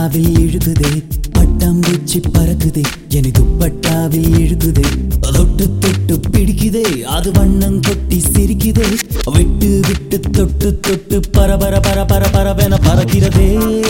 துப்பட்டாவில் இழுகுதே பட்டாம்பூச்சி பறக்குதே என துப்பட்டாவில் இழுகுதே தொட்டு தொட்டு பிடிக்குதே அது வண்ணம் கொட்டி சிரிக்குதே விட்டு விட்டு தொட்டு தொட்டு பரபர பர பர பரவென பறக்கிறதே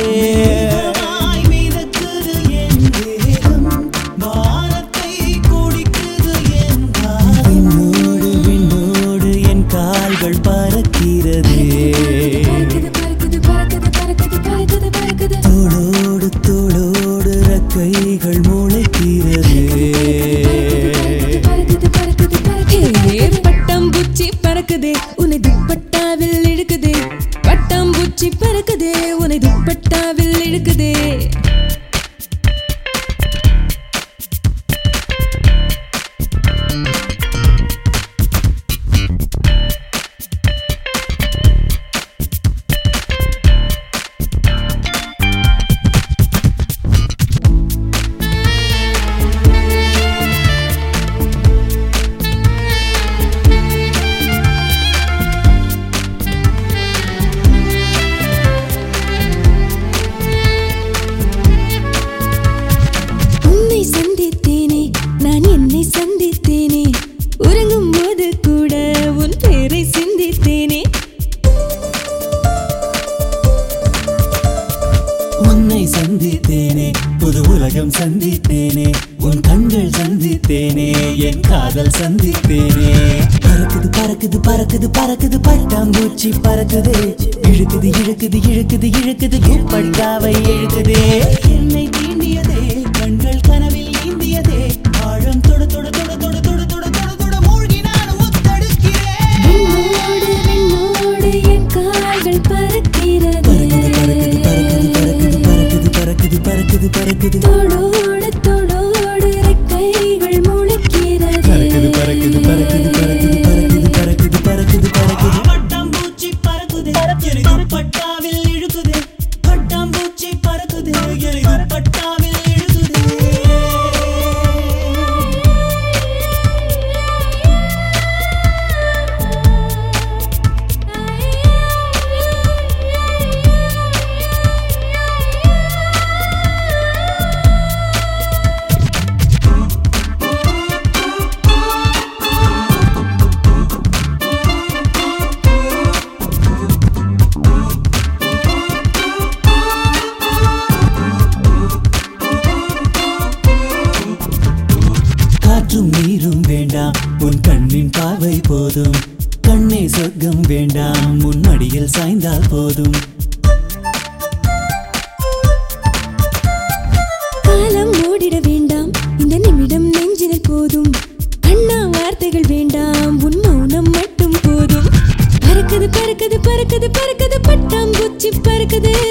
மிதக்குது என் தேகம், வானத்தை குடிக்குது என் தாகம். விண்ணோடு விண்ணோடு என் கால்கள் பறக்கிறதே பறக்குது பறக்குது பறக்குது பறக்குது பறக்குது பறக்குது தோளோடு தோளோடு கைகள் முளைக்கிறதே பறக்குது பறக்குது பறக்குது பட்டாம்பூச்சி பறக்குதே உன்னை துப்பட்டாவில் இழுக்குதே பட்டாம்பூச்சி பறக்குதே உன்னை துப்பட்டாவில் இழுக்குதே உன்னை சந்தித்தேனே நான் என்னை சந்தித்தேனே உறங்கும் போது கூட உன் பேரை சிந்தித்தேனே உன்னை சந்தித்தேனே புது உலகம் சந்தித்தேனே உன் கண்கள் சந்தித்தேனே என் காதல் சந்தித்தேனே பறக்குது பறக்குது பறக்குது பறக்குது பட்டாம்பூச்சி பறக்குதே இழுக்குது இழுக்குது இழுக்குது இழுக்குது துப்பட்டாவை இழுக்குதே என்னை தீண்டியதே கண்கள் கனவில் நீந்தியதே ஆழம் தொட தொட தொட தொட தொட தொட தொட தொட மூழ்கி நான் முத்தெடுக்கிறேன் விண்ணோடு விண்ணோடு என் கால்கள் பறக்கிறது பறக்குது பறக்குது பறக்குது பறக்குது பறக்குது பறக்குது பறக்குது தோளோடு தோளோடு கைகள் முளைக்கிறது பறக்குது பறக்குது பறக்குது பறக்குது பறக்குது பறக்குது பறக்குது பறக்குது பட்டாம்பூச்சி பறக்குது எனக்கு பட்டாவில் இழுக்குது பட்டாம்பூச்சி பறக்குது எனக்கு பட்டாவில் இழுக்குது காற்றும் நீரும் வேண்டாம் உன் கண்ணின் பார்வை போதும் கண்ணே சொர்க்கம் வேண்டாம் உன் மடியில் சாய்ந்தால் போதும் காலம் ஓடிட வேண்டாம் இந்த நிமிடம் நெஞ்சினில் போதும் கண்ணா வார்த்தைகள் வேண்டாம் உன் மௌனம் மட்டும் போதும் பறக்குது பறக்குது பறக்குது பறக்குது பட்டாம்பூச்சி பறக்குது